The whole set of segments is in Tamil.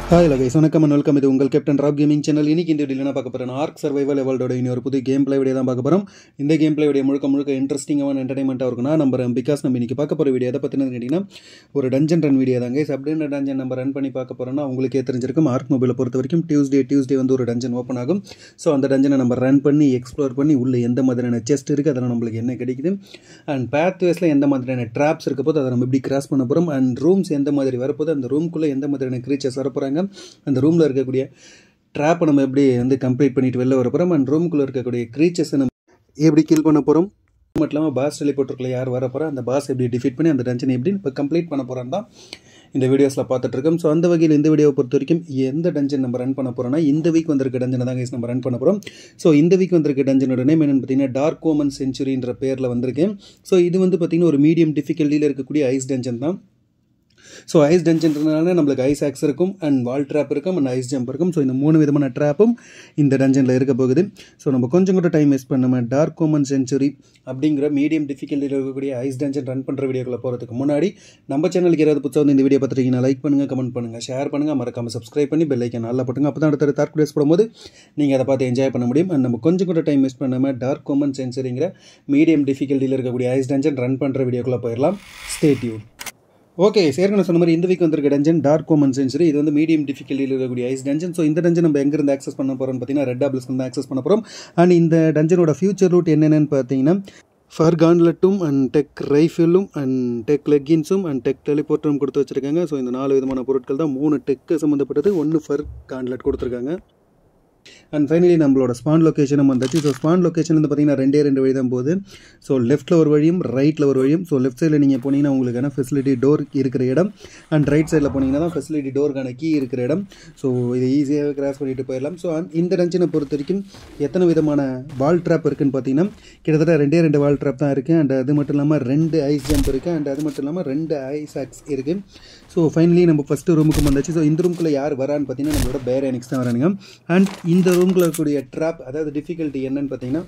ஹாய் லகைஸ் வணக்கம் அண்ட் வெல்கம் இது உங்கள் கேப்டன் ராப் கேமிங் சேனல் இன்னைக்கு இந்த வீடியோ என்ன பார்க்க போகிறேன் ஆர்க் சர்வைவல் எவல்டோட இனி ஒரு புது கேம் பிளே வீடியோ தான் பார்க்க போகிறோம் இந்த கேம் பிளே வீடியோ முழுக்க முழுக்க இன்ட்ரெஸ்டிங்கான என்டர்டைன்மெண்ட்டாக இருக்கும்னா நம்புறேன் பிகாஸ் நம்ம இன்னைக்கு பார்க்க போகிற வீடியோ எதை பற்றினது கேட்டிங்கன்னா ஒரு டஞ்சன் ரன் வீடியோ தாங்க அப்படின்ற டஞ்சன் நம்ம ரன் பண்ணி பார்க்க போகிறோம்னா உங்களுக்கே தெரிஞ்சிருக்கும் ஆர்க் மொபைலை பொறுத்த வரைக்கும் டியூஸ்டே டியூஸ்டே வந்து ஒரு டஞ்சன் ஓப்பன் ஆகும் ஸோ அந்த டஞ்சனை நம்ம ரன் பண்ணி எக்ஸ்ப்ளோர் பண்ணி உள்ள எந்த மாதிரியான செஸ்ட் இருக்குது அதில் நம்மளுக்கு என்ன கிடைக்குது அண்ட் பேத் வேஸில் எந்த மாதிரியான ட்ராப்ஸ் இருக்க போது அதை நம்ம எப்படி கிராஸ் பண்ண போகிறோம் அண்ட் ரூம்ஸ் எந்த மாதிரி வரப்போது அந்த ரூம்குள்ளே எந்த மாதிரியான க்ரீச்சர்ஸ் வரப்போகிறாங்க அந்த ரூமில் இருக்கக்கூடிய ட்ராப்பை நம்ம எப்படி வந்து கம்ப்ளீட் பண்ணிட்டு வெளில வர போகிறோம் அண்ட் ரூம்குள்ளே இருக்கக்கூடிய க்ரீச்சர்ஸை நம்ம எப்படி கில் பண்ண போகிறோம் மட்டும் இல்லாமல் பாஸ் டெலிபோர்ட்டருக்குள்ள யார் வர போகிறா அந்த பாஸ் எப்படி டிஃபீட் பண்ணி அந்த டென்ஷன் எப்படி இப்போ கம்ப்ளீட் பண்ண போகிறோம் தான் இந்த வீடியோஸில் பார்த்துட்டு இருக்கோம் ஸோ அந்த வகையில் இந்த வீடியோவை பொறுத்த வரைக்கும் எந்த டஞ்சன் நம்ம ரன் பண்ண போகிறோம்னா இந்த வீக் வந்திருக்க டஞ்சனை தான் guys நம்ம ரன் பண்ண போகிறோம் ஸோ இந்த வீக் வந்திருக்க டஞ்சனோட நேம் என்னென்னு பார்த்தீங்கன்னா டார்க் ஓமன் செஞ்சுரின்ற பேரில் வந்திருக்கு ஸோ இது வந்து பார்த்தீங்கன்னா ஒரு மீடியம் டிஃபிகல்ட்டியில் இருக்கக்கூடிய ஐஸ் டஞ்சன் தான் ஸோ ஐஸ் டஞ்சன்றதுனால நம்மளுக்கு ஐஸ் ஆக்ஸ் இருக்கும் அண்ட் வால் ட்ராப் இருக்கும் அண்ட் ஐஸ் ஜம்ப் இருக்கும் ஸோ இந்த மூணு விதமான ட்ராப்பும் இந்த டஞ்சனில் இருக்க போகுது ஸோ நம்ம கொஞ்சம் கூட டைம் வேஸ்ட் பண்ணாம டார்க் கோமன் சென்ச்சுரி அப்படிங்கிற மீடியம் டிஃபிகல்ட்டியில் இருக்கக்கூடிய ஐஸ் டஞ்சன் ரன் பண்ணுற வீடியோக்குள்ள போகிறதுக்கு முன்னாடி நம்ம சேனலுக்கு யாராவது புதுசாக வந்து இந்த வீடியோ பார்த்துருக்கீங்கன்னா லைக் பண்ணுங்கள் கமெண்ட் பண்ணுங்கள் ஷேர் பண்ணுங்கள் மறக்காமல் சப்ஸ்கிரைப் பண்ணி பெல் ஐக்கன் நல்லா போட்டுங்க அப்போ தான் அடுத்த தார்க் டேஸ் போடும்போது நீங்கள் அதை பார்த்து என்ஜாய் பண்ண முடியும் அண்ட் நம்ம கொஞ்சம் கூட டைம் வேஸ்ட் பண்ணாமல் டார்க் கோமன் சென்ச்சுரிங்கிற மீடியம் டிஃபிகல்ட்டியில் இருக்கக்கூடிய ஐஸ் டஞ்சன் ரன் பண்ணுற வீடியோக்குள்ளே போயிடலாம் ஸ்டேட்யூ ஓகே ஏற்கனவே சொன்ன மாதிரி இந்த வீக் வந்திருக்க டஞ்சன் டார்க் கோமன் சென்ச்சுரி இது வந்து மீடியம் டிஃபிகல்ட்டியில் இருக்கக்கூடிய ஐஸ் டஞ்சன் ஸோ இந்த டஞ்சன் நம்ம எங்கேருந்து ஆக்சஸ் பண்ண போகிறோம்னு பார்த்தீங்கன்னா ரெட் ஆப்லஸ்க்கு தான் ஆக்சஸ் பண்ண போகிறோம் அண்ட் இந்த டஞ்சனோட ஃபியூச்சர் ரூட் என்னென்னு பார்த்தீங்கன்னா ஃபர் கான்லெட்டும் அண்ட் டெக் ரைஃபிலும் அண்ட் டெக் லெக்கின்ஸும் அண்ட் டெக் டெலிபோர்ட்டரும் கொடுத்து வச்சுருக்காங்க ஸோ இந்த நாலு விதமான பொருட்கள் தான் மூணு டெக்கு சம்மந்தப்பட்டது ஒன்று ஃபர் கான்லெட் கொடுத்துருக்காங்க அண்ட் ஃபைனலி நம்மளோட ஸ்பான் லொக்கேஷனும் வந்தாச்சு ஸோ ஸ்பான் லொக்கேஷன் வந்து பார்த்தீங்கன்னா ரெண்டே ரெண்டு வழி தான் போகுது ஸோ லெஃப்ட்டில் ஒரு வழியும் ரைட்டில் ஒரு வழியும் ஸோ லெஃப்ட் சைடில் நீங்கள் போனீங்கன்னா உங்களுக்கான ஃபெசிலிட்டி டோர் இருக்கிற இடம் அண்ட் ரைட் சைடில் போனீங்கன்னா தான் ஃபெசிலிட்டி டோருக்கான கீ இருக்கிற இடம் ஸோ இது ஈஸியாக கிராஸ் பண்ணிட்டு போயிடலாம் ஸோ இந்த டஞ்சனை பொறுத்த வரைக்கும் எத்தனை விதமான வால் ட்ராப் இருக்குன்னு பார்த்தீங்கன்னா கிட்டத்தட்ட ரெண்டே ரெண்டு வால் ட்ராப் தான் இருக்குது அண்ட் அது மட்டும் இல்லாமல் ரெண்டு ஐஸ் ஜம்ப் இருக்குது அண்ட் அது மட்டும் இல்லாமல் ரெண்டு ஐஸ் ஆக்ஸ் இருக்குது ஸோ ஃபைனலி நம்ம ஃபஸ்ட்டு ரூமுக்கு வந்தாச்சு ஸோ இந்த ரூமுக்குள்ளே யார் வரான்னு பார்த்தீங்கன்னா நம்மளோட பேரனிக்ஸ் தான் வரானுங்க அண்ட் இந்த ரூமில் இருக்கக்கூடிய ட்ராப் அதாவது டிஃபிகல்ட்டி என்னன்னு பார்த்தீங்கன்னா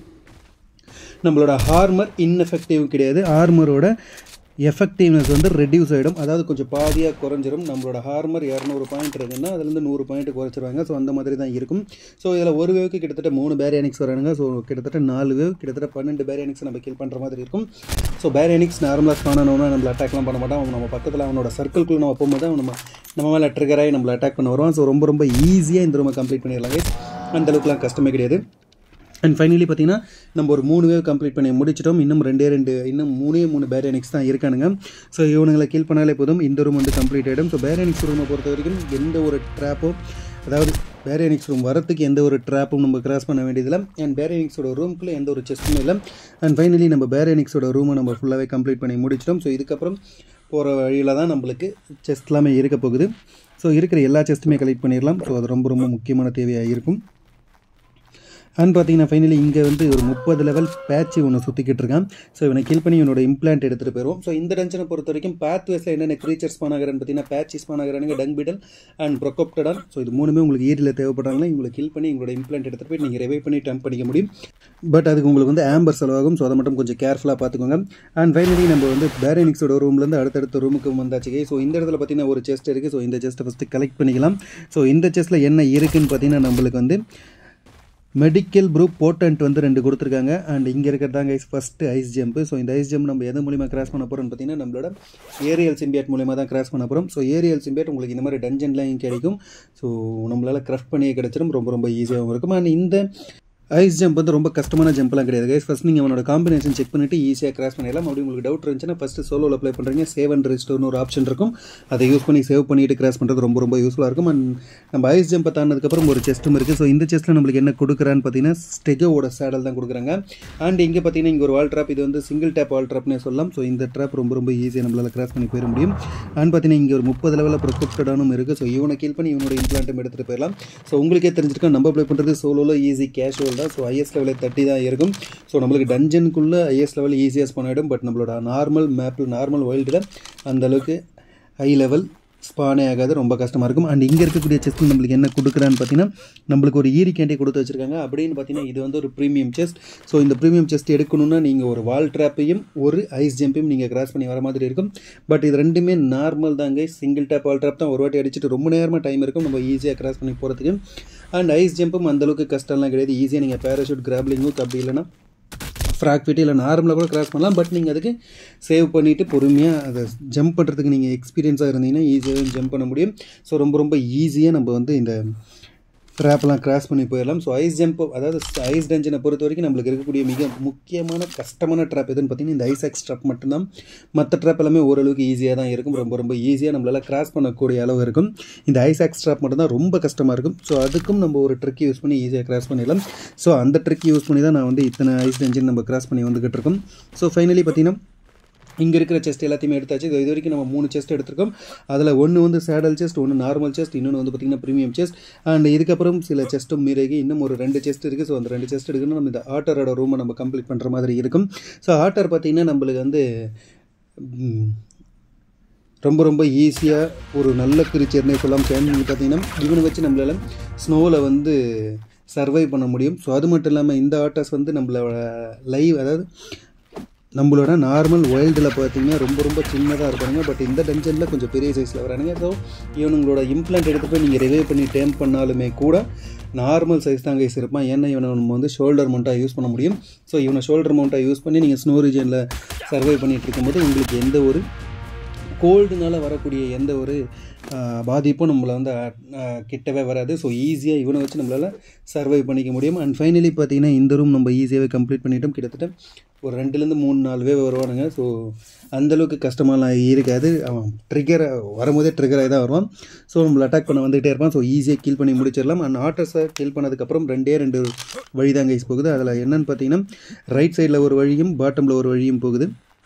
நம்மளோட ஹார்மர் இன்எஃபெக்டிவ் கிடையாது ஹார்மரோட எஃபெக்டிவ்னஸ் வந்து ரெடியூஸ் ஆகிடும் அதாவது கொஞ்சம் பாதியாக குறைஞ்சிரும் நம்மளோட ஹார்மர் இரநூறு பாயிண்ட் இருக்குன்னா அதுலேருந்து நூறு பாயிண்ட் குறைச்சிருவாங்க ஸோ அந்த மாதிரி தான் இருக்கும் ஸோ இதில் ஒரு வேவுக்கு கிட்டத்தட்ட மூணு பேரியானிக்ஸ் வரானுங்க ஸோ கிட்டத்தட்ட நாலு வேவ் கிட்டத்தட்ட பன்னெண்டு பேரியானிக்ஸ் நம்ம கில் பண்ணுற மாதிரி இருக்கும் ஸோ பேரியானிக்ஸ் நார்மலாக ஸ்பான் ஆனவனா நம்மளை அட்டாக்லாம் பண்ண மாட்டான் அவன் நம்ம பக்கத்தில் அவனோட சர்க்கிள்குள்ளே நம்ம போகும்போது அவன் நம்ம நம்ம மேலே ட்ரிகராகி நம்மளை அட்டாக் பண்ண வருவான் ஸோ ரொம்ப ரொம்ப ஈஸியாக இந்த ரூமை கம்ப்ளீட் பண்ணிடலாம் அந்த அளவுக்குலாம் கஷ்டமே கிடையாது அண்ட் ஃபைனலி பார்த்தீங்கன்னா நம்ம ஒரு மூணு வேவ் கம்ப்ளீட் பண்ணி முடிச்சிட்டோம் இன்னும் ரெண்டே ரெண்டு இன்னும் மூணே மூணு பேரனிக்ஸ் தான் இருக்கானுங்க ஸோ இவனுங்களை கீல் பண்ணாலே போதும் இந்த ரூம் வந்து கம்ப்ளீட் ஆகிடும் ஸோ பேரனிக்ஸ் ரூமை பொறுத்த வரைக்கும் எந்த ஒரு ட்ராப்பும் அதாவது பேரனிக்ஸ் ரூம் வரத்துக்கு எந்த ஒரு ட்ராப்பும் நம்ம கிராஸ் பண்ண வேண்டியதில்லை அண்ட் பேரனிக்ஸோட ரூம்க்குள்ளே எந்த ஒரு செஸ்ட்டுமே இல்லை அண்ட் ஃபைனலி நம்ம பேரனிக்ஸோட ரூமை நம்ம ஃபுல்லாகவே கம்ப்ளீட் பண்ணி முடிச்சிட்டோம் ஸோ இதுக்கப்புறம் போகிற வழியில் தான் நம்மளுக்கு செஸ்ட் எல்லாமே இருக்க போகுது ஸோ இருக்கிற எல்லா செஸ்ட்டுமே கலெக்ட் பண்ணிடலாம் ஸோ அது ரொம்ப ரொம்ப முக்கியமான தேவையாக இருக்கும் அண்ட் பார்த்தீங்கன்னா ஃபைனலி இங்கே வந்து ஒரு முப்பது லெவல் பேட்ச் ஒன்று சுற்றிக்கிட்டு இருக்கான் ஸோ இவனை கில் பண்ணி இவனோட இம்ப்ளான்ட் எடுத்துகிட்டு போயிடும் ஸோ இந்த டென்ஷனை பொறுத்த வரைக்கும் பேத் வேஸில் என்னென்ன க்ரீச்சர்ஸ் பானாகிறன்னு பார்த்தீங்கன்னா பேட்சிஸ் பானாகிறானுங்க டங் பிடல் அண்ட் ப்ரொகோப்டடான் ஸோ இது மூணுமே உங்களுக்கு ஏரியில் தேவைப்படுறாங்களா இவங்களை கில் பண்ணி உங்களோட இம்ப்ளான்ட் எடுத்துகிட்டு போய் நீங்கள் ரிவைவ் பண்ணி டம்ப் பண்ணிக்க முடியும் பட் அதுக்கு உங்களுக்கு வந்து ஆம்பர் செலவாகும் ஸோ அதை மட்டும் கொஞ்சம் கேர்ஃபுல்லாக பார்த்துக்கோங்க அண்ட் ஃபைனலி நம்ம வந்து பேரனிக்ஸோட ரூம்லேருந்து அடுத்தடுத்த ரூமுக்கு வந்தாச்சு ஸோ இந்த இடத்துல பார்த்தீங்கன்னா ஒரு செஸ்ட் இருக்குது ஸோ இந்த செஸ்ட்டை ஃபஸ்ட்டு கலெக்ட் பண்ணிக்கலாம் ஸோ இந்த செஸ்ட்டில் என்ன இருக்குன்னு பார்த்தீங்கன்னா நம்மளுக்கு வந்து மெடிக்கல் ப்ரூப் போட்டன்ட் வந்து ரெண்டு கொடுத்துருக்காங்க அண்ட் இங்கே இருக்கிறதாங்க ice first ice jump so இந்த ஐஸ் ஜம்ப் நம்ம எது மூலிமா கிராஸ் பண்ண போகிறோம்னு பார்த்தீங்கன்னா நம்மளோட ஏரியல் சிம்பியாட் மூலிமா தான் கிராஸ் பண்ண போகிறோம் ஸோ ஏரியல் சிம்பியாட் உங்களுக்கு இந்த மாதிரி டஞ்சன்லாம் கிடைக்கும் ஸோ நம்மளால் கிராஃப்ட் பண்ணியே கிடச்சிரும் ரொம்ப ரொம்ப ஈஸியாகவும் இருக்கும் அண்ட் இந்த ஐஸ் ஜம்ப் வந்து ரொம்ப கஷ்டமான ஜம்ப்லாம் கிடையாது கைஸ் ஃபஸ்ட் நீங்கள் அவனோட காம்பினேஷன் செக் பண்ணிவிட்டு ஈஸியாக கிராஸ் பண்ணிடலாம் அப்படி உங்களுக்கு டவுட் இருந்துச்சுன்னா ஃபஸ்ட்டு சோலோவில் அப்ளை பண்ணுறீங்க சேவ் அண்ட் ரெஸ்டோர்னு ஒரு ஆப்ஷன் இருக்கும் அதை யூஸ் பண்ணி சேவ் பண்ணிட்டு கிராஸ் பண்ணுறது ரொம்ப ரொம்ப யூஸ்ஃபுல்லாக இருக்கும் அண்ட் நம்ம ஐஸ் ஜம்பை தாண்டினதுக்கப்புறம் ஒரு செஸ்ட்டும் இருக்குது ஸோ இந்த செஸ்ட்டில் நம்மளுக்கு என்ன கொடுக்குறான்னு பார்த்தீங்கன்னா ஸ்டெகோட சேடல் தான் கொடுக்குறாங்க அண்ட் இங்கே பார்த்தீங்கன்னா இங்கே ஒரு வால் ட்ராப் இது வந்து சிங்கிள் டேப் வால் ட்ராப்னே சொல்லலாம் ஸோ இந்த ட்ராப் ரொம்ப ரொம்ப ஈஸியாக நம்மளால் கிராஸ் பண்ணி போயிட முடியும் அண்ட் பார்த்தீங்கன்னா இங்கே ஒரு முப்பது லெவலில் ப்ரொக்கப்டடானும் இருக்குது ஸோ இவனை கீல் பண்ணி இவனோட இம்ப்ளான்ட்டும் எடுத்துகிட்டு போயிடலாம் ஸோ உங்களுக்கே தெரிஞ்சிருக்கோம் நம்ம அப்ளை பண்ணுறது சோலோவில் ஈஸி கேஷுவல் தான் ஸோ ஐஎஸ் லெவலில் தட்டி தான் இருக்கும் ஸோ நம்மளுக்கு டஞ்சனுக்குள்ளே ஐஎஸ் லெவல் ஈஸியாக ஸ்பான் ஆகிடும் பட் நம்மளோட நார்மல் மேப்பில் நார்மல் வேர்ல்டில் அந்தளவுக்கு ஹை லெவல் ஸ்பானே ஆகாது ரொம்ப கஷ்டமாக இருக்கும் அண்ட் இங்கே இருக்கக்கூடிய செஸ்ட் நம்மளுக்கு என்ன கொடுக்குறான்னு பார்த்தீங்கன்னா நம்மளுக்கு ஒரு ஈரி கேண்டி கொடுத்து வச்சிருக்காங்க அப்படின்னு பார்த்தீங்கன்னா இது வந்து ஒரு ப்ரீமியம் செஸ்ட் ஸோ இந்த ப்ரீமியம் செஸ்ட் எடுக்கணும்னா நீங்கள் ஒரு வால் ட்ராப்பையும் ஒரு ஐஸ் ஜம்பையும் நீங்கள் கிராஸ் பண்ணி வர மாதிரி இருக்கும் பட் இது ரெண்டுமே நார்மல் தாங்க சிங்கிள் டேப் வால் ட்ராப் தான் ஒரு வாட்டி அடிச்சுட்டு ரொம்ப நேரமாக டைம் இருக்கும் நம்ம ஈஸியாக கிராஸ் பண்ணி போகிறதுக்கு அண்ட் ஐஸ் ஜம்பும் அந்தளவுக்கு கஷ்டம்லாம் கிடையாது ஈஸியாக நீங்கள் பேராஷூட் கிராப்லிங்கும் அப்படி இல்லைன்னா ஃப்ராக் ஃபிட் இல்லை நார்மலாக கூட கிராஸ் பண்ணலாம் பட் நீங்கள் அதுக்கு சேவ் பண்ணிவிட்டு பொறுமையாக அதை ஜம்ப் பண்ணுறதுக்கு நீங்கள் எக்ஸ்பீரியன்ஸாக இருந்தீங்கன்னா ஈஸியாக ஜம்ப் பண்ண முடியும் ஸோ ரொம்ப ரொம்ப ஈஸியாக நம்ம வந்து இந்த ட்ராப்லாம் கிராஸ் பண்ணி போயிடலாம் ஸோ ஐஸ் ஜம்ப் அதாவது ஐஸ் டஞ்சனை பொறுத்த வரைக்கும் நம்மளுக்கு இருக்கக்கூடிய மிக முக்கியமான கஷ்டமான ட்ராப் எதுன்னு பார்த்தீங்கன்னா இந்த ஐஸ் எக்ஸ் ட்ராப் மட்டும்தான் மற்ற ட்ராப் எல்லாமே ஓரளவுக்கு ஈஸியாக தான் இருக்கும் ரொம்ப ரொம்ப ஈஸியாக நம்மளால் கிராஸ் பண்ணக்கூடிய அளவு இருக்கும் இந்த ஐஸ் எக்ஸ் ட்ராப் மட்டும்தான் ரொம்ப கஷ்டமாக இருக்கும் ஸோ அதுக்கும் நம்ம ஒரு ட்ரிக் யூஸ் பண்ணி ஈஸியாக கிராஸ் பண்ணிடலாம் ஸோ அந்த ட்ரிக் யூஸ் பண்ணி தான் நான் வந்து இத்தனை ஐஸ் டஞ்சன் நம்ம கிராஸ் பண்ணி வந்துக்கிட்டு இருக்கோம் ஸோ ஃபைனலி பார்த்தீங்கன்னா இங்கே இருக்கிற செஸ்ட் எல்லாத்தையுமே எடுத்தாச்சு இது இது வரைக்கும் நம்ம மூணு செஸ்ட் எடுத்திருக்கோம் அதில் ஒன்று வந்து சேடல் செஸ்ட் ஒன்று நார்மல் செஸ்ட் இன்னொன்று வந்து பார்த்திங்கன்னா ப்ரீமியம் செஸ்ட் அண்ட் இதுக்கப்புறம் சில செஸ்ட்டும் மீறி இன்னும் ஒரு ரெண்டு செஸ்ட் இருக்குது ஸோ அந்த ரெண்டு செஸ்ட் எடுக்கணும் நம்ம இந்த ஆட்டரோட ரூமை நம்ம கம்ப்ளீட் பண்ணுற மாதிரி இருக்கும் ஸோ ஆட்டர் பார்த்திங்கன்னா நம்மளுக்கு வந்து ரொம்ப ரொம்ப ஈஸியாக ஒரு நல்ல கிரிச்சர்னே சொல்லலாம் ஏன்னு பார்த்தீங்கன்னா இவனை வச்சு நம்மளால் ஸ்னோவில் வந்து சர்வை பண்ண முடியும் ஸோ அது மட்டும் இல்லாமல் இந்த ஆட்டர்ஸ் வந்து நம்மளோட லைவ் அதாவது நம்மளோட நார்மல் வைல்டில் பார்த்தீங்கன்னா ரொம்ப ரொம்ப சின்னதாக இருப்பாங்க பட் இந்த டென்ஷனில் கொஞ்சம் பெரிய சைஸில் வரானுங்க ஸோ இவனுங்களோட இம்ப்ளான்ட் எடுத்து போய் நீங்கள் ரிவைவ் பண்ணி டேம் பண்ணாலுமே கூட நார்மல் சைஸ் தான் கைஸ் இருப்பான் ஏன்னா இவனை நம்ம வந்து ஷோல்டர் மவுண்ட்டாக யூஸ் பண்ண முடியும் ஸோ இவனை ஷோல்டர் மவுண்ட்டாக யூஸ் பண்ணி நீங்கள் ஸ்னோ ரீஜனில் சர்வை பண்ணிகிட்டு இருக்கும்போது உங்களுக்கு எந்த ஒரு கோல்டுனால வரக்கூடிய எந்த ஒரு பாதிப்பும் நம்மளை வந்து கிட்டவே வராது ஸோ ஈஸியாக இவனை வச்சு நம்மளால் சர்வை பண்ணிக்க முடியும் அண்ட் ஃபைனலி பார்த்தீங்கன்னா இந்த ரூம் நம்ம ஈஸியாகவே கம்ப்ளீட் பண்ணிட்டோம் கிட்டத்தட்ட ஒரு ரெண்டுலேருந்து மூணு நாலு பேர் வருவானுங்க ஸோ அந்தளவுக்கு கஷ்டமாலாம் இருக்காது அவன் ட்ரிகர் வரும்போதே ட்ரிகராகி தான் வருவான் ஸோ நம்மளை அட்டாக் பண்ண வந்துகிட்டே இருப்பான் ஸோ ஈஸியாக கில் பண்ணி முடிச்சிடலாம் அண்ட் ஆட்டர்ஸை கில் பண்ணதுக்கப்புறம் ரெண்டே ரெண்டு வழி தான் கைஸ் போகுது அதில் என்னென்னு பார்த்தீங்கன்னா ரைட் சைடில் ஒரு வழியும் பாட்டமில் ஒரு வழியும் போகுது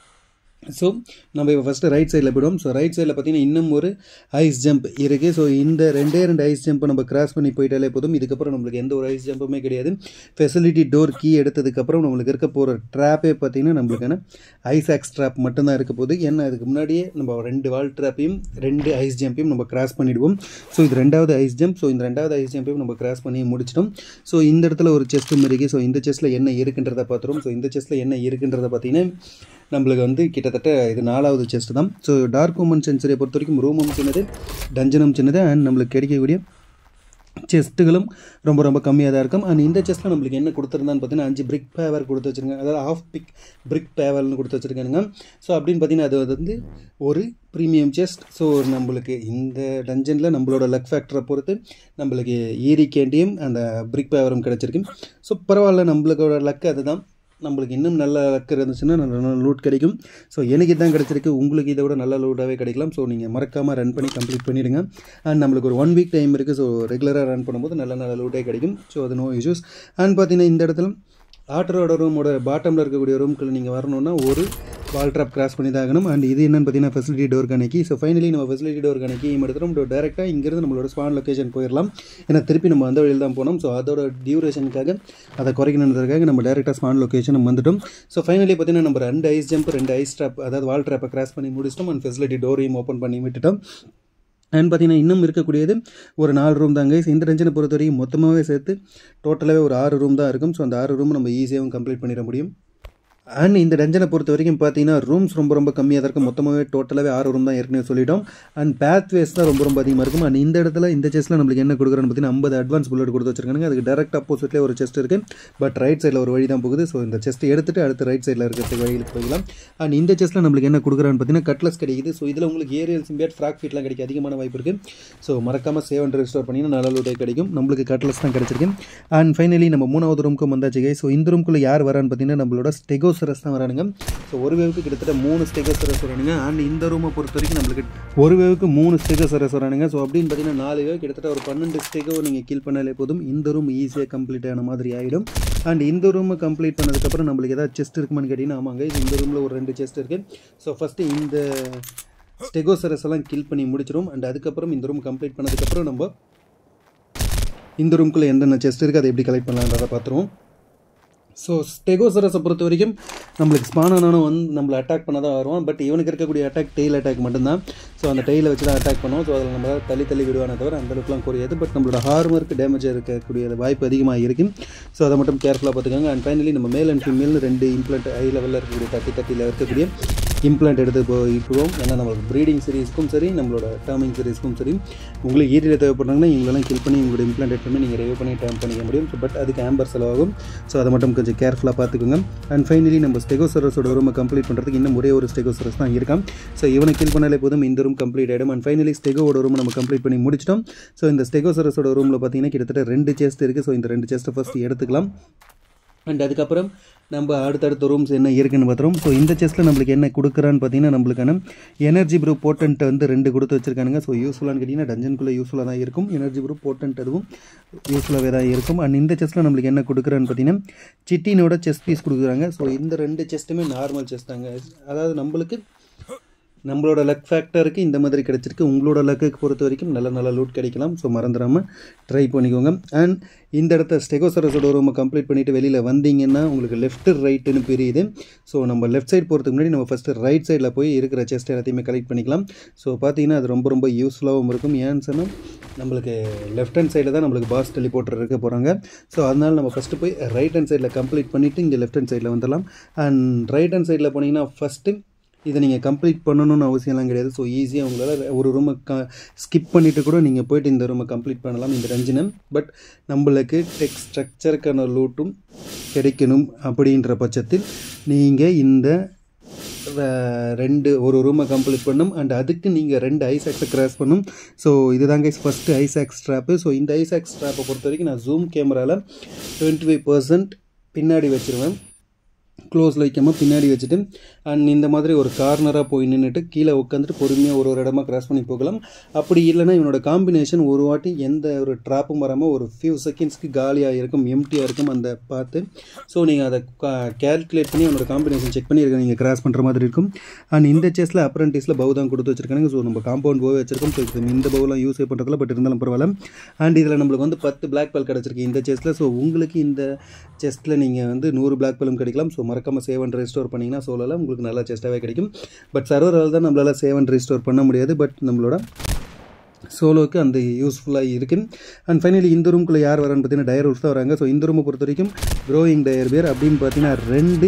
ஸோ நம்ம இப்போ ஃபஸ்ட்டு ரைட் சைடில் போயிடுவோம் ஸோ ரைட் சைடில் பார்த்தீங்கன்னா இன்னும் ஒரு ஐஸ் ஜம்ப் இருக்குது ஸோ இந்த ரெண்டே ரெண்டு ஐஸ் ஜம்பை நம்ம கிராஸ் பண்ணி போயிட்டாலே போதும் இதுக்கப்புறம் நம்மளுக்கு எந்த ஒரு ஐஸ் ஜம்புமே கிடையாது ஃபெசிலிட்டி டோர் கீ எடுத்ததுக்கப்புறம் நம்மளுக்கு இருக்க போகிற ட்ராப்பே பார்த்தீங்கன்னா நம்மளுக்கான ஐஸ் ஆக்ஸ் ட்ராப் மட்டும்தான் இருக்க போகுது ஏன்னா அதுக்கு முன்னாடியே நம்ம ரெண்டு வால் ட்ராப்பையும் ரெண்டு ஐஸ் ஜம்பையும் நம்ம கிராஸ் பண்ணிவிடுவோம் ஸோ இது ரெண்டாவது ஐஸ் ஜம்ப் ஸோ இந்த ரெண்டாவது ஐஸ் ஜம்பையும் நம்ம கிராஸ் பண்ணி முடிச்சிட்டோம் ஸோ இந்த இடத்துல ஒரு செஸ்ட்டும் இருக்குது ஸோ இந்த செஸ்ட்டில் என்ன இருக்குன்றதை பார்த்துருவோம் ஸோ இந்த செஸ்ட்டில் என்ன இருக்குன்றதை பார்த்தீங்கன்னா நம்மளுக்கு வந்து கிட்டத்தட்ட இது நாலாவது செஸ்ட் தான் ஸோ டார்க் உமன் சென்சரியை பொறுத்த வரைக்கும் ரூமும் சின்னது டஞ்சனும் சின்னது அண்ட் நம்மளுக்கு கிடைக்கக்கூடிய செஸ்ட்டுகளும் ரொம்ப ரொம்ப கம்மியாக தான் இருக்கும் அண்ட் இந்த செஸ்ட்டில் நம்மளுக்கு என்ன கொடுத்துருந்தான்னு பார்த்தீங்கன்னா அஞ்சு பிரிக் பேவர் கொடுத்து வச்சுருக்காங்க அதாவது ஆஃப் பிக் பிரிக் பேவர்னு கொடுத்து வச்சுருக்காங்க ஸோ அப்படின்னு பார்த்தீங்கன்னா அது வந்து ஒரு ப்ரீமியம் செஸ்ட் ஸோ நம்மளுக்கு இந்த டஞ்சனில் நம்மளோட லக் ஃபேக்டரை பொறுத்து நம்மளுக்கு ஈரி கேண்டியும் அந்த பிரிக் பேவரும் கிடச்சிருக்கு ஸோ பரவாயில்ல நம்மளுக்கோட லக் அதுதான் நம்மளுக்கு இன்னும் நல்ல லக் இருந்துச்சுன்னா நல்ல லூட் கிடைக்கும் ஸோ எனக்கு இதான் கிடச்சிருக்கு உங்களுக்கு இதை விட நல்ல லூட்டாகவே கிடைக்கலாம் ஸோ நீங்கள் மறக்காமல் ரன் பண்ணி கம்ப்ளீட் பண்ணிவிடுங்க அண்ட் நம்மளுக்கு ஒரு ஒன் வீக் டைம் இருக்குது ஸோ ரெகுலராக ரன் பண்ணும்போது நல்ல நல்ல லூட்டே கிடைக்கும் ஸோ அது நோ இஷ்யூஸ் அண்ட் பார்த்தீங்கன்னா இந்த இடத்துல ஆட்டரோட ரூமோட பாட்டமில் இருக்கக்கூடிய ரூம்க்குள்ள நீங்கள் வரணுன்னா ஒரு வால் ட்ராப் கிராஸ் பண்ணி தான் ஆகணும் அண்ட் இது என்னென்னு பார்த்தீங்கன்னா ஃபெசிலிட்டி டோர் கணக்கி ஸோ ஃபைனலி நம்ம ஃபெசிலிட்டி டோர் கணக்கி எடுத்துகிறோம் டேரெக்டாக இங்கேருந்து நம்மளோட ஸ்பான் லொக்கேஷன் போயிடலாம் ஏன்னா திருப்பி நம்ம அந்த வழியில் தான் போனோம் ஸோ அதோட டியூரேஷனுக்காக அதை குறைக்கணுன்றதுக்காக நம்ம டேரெக்டாக ஸ்பான் லொக்கேஷன் நம்ம வந்துட்டோம் ஸோ ஃபைனலி பார்த்தீங்கன்னா நம்ம ரெண்டு ஐஸ் ஜம்ப் ரெண்டு ஐஸ் ட்ராப் அதாவது வால் ட்ராப்பை கிராஸ் பண்ணி முடிச்சிட்டோம் அண்ட் ஃபெசிலிட்டி டோரையும் ஓப்பன் பண்ணி விட்டுட்டோம் அண்ட் பார்த்தீங்கன்னா இன்னும் இருக்கக்கூடியது ஒரு நாலு ரூம் தாங்க இந்த டென்ஷனை பொறுத்த வரைக்கும் மொத்தமாகவே சேர்த்து டோட்டலாகவே ஒரு ஆறு ரூம் தான் இருக்கும் ஸோ அந்த ஆறு ரூம் நம்ம ஈஸியாகவும் கம்ப்ளீட் பண்ணிட முடியும் அண்ட் இந்த டஞ்சனை பொறுத்த வரைக்கும் பார்த்தீங்கன்னா ரூம்ஸ் ரொம்ப ரொம்ப கம்மியாக தான் இருக்கும் மொத்தமாகவே டோட்டலாகவே ஆறு ரூம் தான் ஏற்கனவே சொல்லிட்டோம் அண்ட் பேத்வேஸ் தான் ரொம்ப ரொம்ப அதிகமாக இருக்கும் அண்ட் இந்த இடத்துல இந்த செஸ்ட்டில் நம்மளுக்கு என்ன கொடுக்குறான்னு பார்த்தீங்கன்னா ஐம்பது அட்வான்ஸ் புல்லட் கொடுத்து வச்சிருக்காங்க அதுக்கு டேரக்ட் ஆப்போசிட்லேயே ஒரு செஸ்ட் இருக்குது பட் ரைட் சைடில் ஒரு வழி தான் போகுது ஸோ இந்த செஸ்ட் எடுத்துட்டு அடுத்து ரைட் சைடில் இருக்கிற வழிகளுக்கு போகலாம் அண்ட் இந்த செஸ்ட்டில் நம்மளுக்கு என்ன கொடுக்குறான்னு பார்த்தீங்கன்னா கட்லஸ் கிடைக்குது ஸோ இதில் உங்களுக்கு ஏரியல் சிம்பியாட் ஃப்ராக் ஃபீட்லாம் கிடைக்க அதிகமான வாய்ப்பு இருக்குது ஸோ மறக்காமல் சேவ் அண்ட் ரெஸ்டோர் பண்ணிங்கன்னா நல்ல லூட்டே கிடைக்கும் நம்மளுக்கு கட்லஸ் தான் கிடைச்சிருக்கு அண்ட் ஃபைனலி நம்ம மூணாவது ரூமுக்கும் வந்தாச்சு ஸோ இந்த ரூம்குள்ளே யார் வரான்னு பார்த்தீங்கன்னா நம்மளோட ஸ்டெகோசரஸ் தான் வரானுங்க ஸோ ஒரு வேவுக்கு கிட்டத்தட்ட மூணு ஸ்டெகோசரஸ் வரானுங்க அண்ட் இந்த ரூமை பொறுத்த வரைக்கும் நம்மளுக்கு ஒரு வேவுக்கு மூணு ஸ்டெகோசரஸ் வரானுங்க ஸோ அப்படின்னு பார்த்தீங்கன்னா நாலு வேவ் கிட்டத்தட்ட ஒரு பன்னெண்டு ஸ்டெகோ நீங்கள் கில் பண்ணாலே போதும் இந்த ரூம் ஈஸியாக கம்ப்ளீட் ஆன மாதிரி ஆகிடும் அண்ட் இந்த ரூமை கம்ப்ளீட் பண்ணதுக்கப்புறம் நம்மளுக்கு ஏதாவது செஸ்ட் இருக்குமான்னு கேட்டிங்கன்னா ஆமாங்க இது இந்த ரூமில் ஒரு ரெண்டு செஸ்ட் இருக்குது ஸோ ஃபஸ்ட்டு இந்த ஸ்டெகோசரஸ் எல்லாம் கில் பண்ணி முடிச்சிடும் அண்ட் அதுக்கப்புறம் இந்த ரூம் கம்ப்ளீட் பண்ணதுக்கப்புறம் நம்ம இந்த ரூம்குள்ளே என்னென்ன செஸ்ட் இருக்குது அதை எப்படி கலெக்ட் பண்ணலான்றதை பார்த்துருவோம் ஸோ ஸ்டெகோசரஸை பொறுத்த வரைக்கும் நம்மளுக்கு ஸ்பானானும் வந்து நம்மளை அட்டாக் பண்ண தான் வருவான் பட் இவனுக்கு இருக்கக்கூடிய அட்டாக் டெய்ல் அட்டாக் மட்டும்தான் ஸோ அந்த டெய்லை வச்சு தான் அட்டாக் பண்ணுவோம் ஸோ அதில் நம்ம தள்ளி தள்ளி விடுவானே தவிர அந்த அளவுக்குலாம் குறையாது பட் நம்மளோட ஹார்மருக்கு டேமேஜ் இருக்கக்கூடிய வாய்ப்பு அதிகமாக இருக்கும் ஸோ அதை மட்டும் கேர்ஃபுல்லாக பார்த்துக்கோங்க அண்ட் ஃபைனலி நம்ம மேல் அண்ட் ஃபீமேல்னு ரெண்டு இம்ப்ளான்ட் ஹை லெவலில் இருக்கக்கூடிய தேர்ட்டி தேர்ட்டியில் இருக்கக்கூடிய இம்ப்ளான்ட் எடுத்து போயிட்டுருவோம் ஏன்னா நம்ம ப்ரீடிங் சீரீஸ்க்கும் சரி நம்மளோட டேர்மிங் சீரீஸ்க்கும் சரி உங்களுக்கு ஈரியில் தேவைப்படுறாங்கன்னா இவங்களெல்லாம் கில் பண்ணி உங்களோட இம்ப்ளான்ட் எடுத்து நீங்கள் ரிவ்யூ பண்ணி டேர்ம் பண்ணிக்க முடியும் ஸோ பட் அதுக்கு ஆம்பர் செலவாகும் ஸோ அதை மட்டும் கொஞ்சம் கேர்ஃபுல்லாக பார்த்துக்கோங்க அண்ட் ஃபைனலி நம்ம ஸ்டெகோசரஸோட ரூமை கம்ப்ளீட் பண்ணுறதுக்கு இன்னும் ஒரே ஒரு ஸ்டெகோசரஸ் தான் இருக்கான் ஸோ இவனை கில் பண்ணாலே போதும் இந்த ரூம் கம்ப்ளீட் ஆகிடும் அண்ட் ஃபைனலி ஸ்டெகோட ரூம் நம்ம கம்ப்ளீட் பண்ணி முடிச்சிட்டோம் ஸோ இந்த ஸ்டெகோசரஸோட ரூமில் பார்த்தீங்கன்னா கிட்டத்தட்ட ரெண்டு செஸ்ட் இருக்குது ஸோ இந்த ரெண்டு செஸ்ட்டை ஃபஸ்ட் எடுத்துக்கலாம் அண்ட் அதுக்கப்புறம் நம்ம அடுத்தடுத்த ரூம்ஸ் என்ன இருக்குன்னு பார்த்துறோம் ஸோ இந்த செஸ்ட்டில் நம்மளுக்கு என்ன கொடுக்குறான்னு பார்த்தீங்கன்னா நம்மளுக்கான எனர்ஜி ப்ரூ போட்டன்ட் வந்து ரெண்டு கொடுத்து வச்சிருக்கானுங்க ஸோ யூஸ்ஃபுல்லான்னு கேட்டிங்கன்னா டஞ்சனுக்குள்ளே யூஸ்ஃபுல்லாக தான் இருக்கும் எனர்ஜி ப்ரூ போட்டன்ட் அதுவும் யூஸ்ஃபுல்லாகவே தான் இருக்கும் அண்ட் இந்த செஸ்ட்டில் நம்மளுக்கு என்ன கொடுக்குறான்னு பார்த்தீங்கன்னா சிட்டினோட செஸ் பீஸ் கொடுக்குறாங்க ஸோ இந்த ரெண்டு செஸ்ட்டுமே நார்மல் செஸ் தாங்க அதாவது நம்மளுக்கு நம்மளோட லக் ஃபேக்டருக்கு இந்த மாதிரி கிடச்சிருக்கு உங்களோட லக்குக்கு பொறுத்த வரைக்கும் நல்ல நல்ல லூட் கிடைக்கலாம் ஸோ மறந்துடாமல் ட்ரை பண்ணிக்கோங்க அண்ட் இந்த இடத்த ஸ்டெகோசரஸோட ரூமை கம்ப்ளீட் பண்ணிவிட்டு வெளியில் வந்தீங்கன்னா உங்களுக்கு லெஃப்ட் ரைட்டுன்னு பிரியுது ஸோ நம்ம லெஃப்ட் சைடு போகிறதுக்கு முன்னாடி நம்ம ஃபஸ்ட்டு ரைட் சைடில் போய் இருக்கிற செஸ்ட் எல்லாத்தையுமே கலெக்ட் பண்ணிக்கலாம் ஸோ பார்த்தீங்கன்னா அது ரொம்ப ரொம்ப யூஸ்ஃபுல்லாகவும் இருக்கும் ஏன்னு சொன்னால் நம்மளுக்கு லெஃப்ட் ஹேண்ட் சைடில் தான் நம்மளுக்கு பாஸ் டெலிபோர்ட்டர் இருக்க போகிறாங்க ஸோ அதனால் நம்ம ஃபஸ்ட்டு போய் ரைட் ஹேண்ட் சைடில் கம்ப்ளீட் பண்ணிவிட்டு இங்கே லெஃப்ட் ஹேண்ட் சைடில் வந்துடலாம் அண்ட் ரைட் ஹேண்ட் சைடில் போனீங்கன்னா ஃபஸ்ட்டு இதை நீங்கள் கம்ப்ளீட் பண்ணணும்னு அவசியம்லாம் கிடையாது ஸோ ஈஸியாக உங்களால் ஒரு ரூமை க ஸ்கிப் பண்ணிவிட்டு கூட நீங்கள் போயிட்டு இந்த ரூமை கம்ப்ளீட் பண்ணலாம் இந்த ரஞ்சினம் பட் நம்மளுக்கு டெக் ஸ்ட்ரக்சருக்கான லூட்டும் கிடைக்கணும் அப்படின்ற பட்சத்தில் நீங்கள் இந்த ரெண்டு ஒரு ரூமை கம்ப்ளீட் பண்ணும் அண்ட் அதுக்கு நீங்கள் ரெண்டு ஐசாக்ஸை கிராஸ் பண்ணும் ஸோ இதுதாங்க ஃபஸ்ட்டு ஐசாக்ஸ் ஸ்ட்ராப்பு ஸோ இந்த ஐசாக்ஸ் ஸ்ட்ராப்பை பொறுத்த வரைக்கும் நான் ஜூம் கேமராவில் டுவெண்ட்டி ஃபைவ் பர்சன்ட் பின்னாடி வச்சுருவேன் க்ளோஸில் வைக்காமல் பின்னாடி வச்சுட்டு அண்ட் இந்த மாதிரி ஒரு கார்னராக போய் நின்றுட்டு கீழே உட்காந்துட்டு பொறுமையாக ஒரு ஒரு இடமா கிராஸ் பண்ணி போகலாம் அப்படி இல்லைனா இவனோட காம்பினேஷன் ஒரு வாட்டி எந்த ஒரு ட்ராப்பும் வராமல் ஒரு ஃபியூ செகண்ட்ஸ்க்கு காலியாக இருக்கும் எம்டியாக இருக்கும் அந்த பார்த்து ஸோ நீங்கள் அதை கேல்குலேட் பண்ணி அவனோட காம்பினேஷன் செக் பண்ணி நீங்கள் கிராஸ் பண்ணுற மாதிரி இருக்கும் அண்ட் இந்த செஸ்ஸில் அப்ரண்டிஸில் பவு தான் கொடுத்து வச்சிருக்காங்க ஸோ நம்ம காம்பவுண்ட் போய் வச்சிருக்கோம் ஸோ இது இந்த பவுலாம் யூஸ் பண்ணுறதுல பட் இருந்தாலும் பரவாயில்ல அண்ட் இதில் நம்மளுக்கு வந்து பத்து பிளாக் பெல் கிடச்சிருக்கு இந்த செஸ்ட்டில் ஸோ உங்களுக்கு இந்த செஸ்ட்டில் நீங்கள் வந்து நூறு பிளாக் பெல்லும் கிடைக்கலாம் ஸோ மறக்காமல் சேவ் அண்ட் ரெஸ்டோர் பண்ணிங்கன்னா சோலலாம் உங்களுக்கு நல்லா செஸ்ட்டாகவே கிடைக்கும் பட் சர்வரால் தான் நம்மளால் சேவ் அண்ட் ரெஸ்டோர் பண்ண முடியாது பட் நம்மளோட சோலோவுக்கு அந்த யூஸ்ஃபுல்லாக இருக்குது அண்ட் ஃபைனலி இந்த ரூம்குள்ளே யார் வரான்னு பார்த்தீங்கன்னா டயர் ரூல்ஸ் தான் வராங்க ஸோ இந்த ரூமை பொறுத்த வரைக்கும் க்ரோயிங் டயர் பேர் அப்படின்னு பார்த்தீங்கன்னா ரெண்டு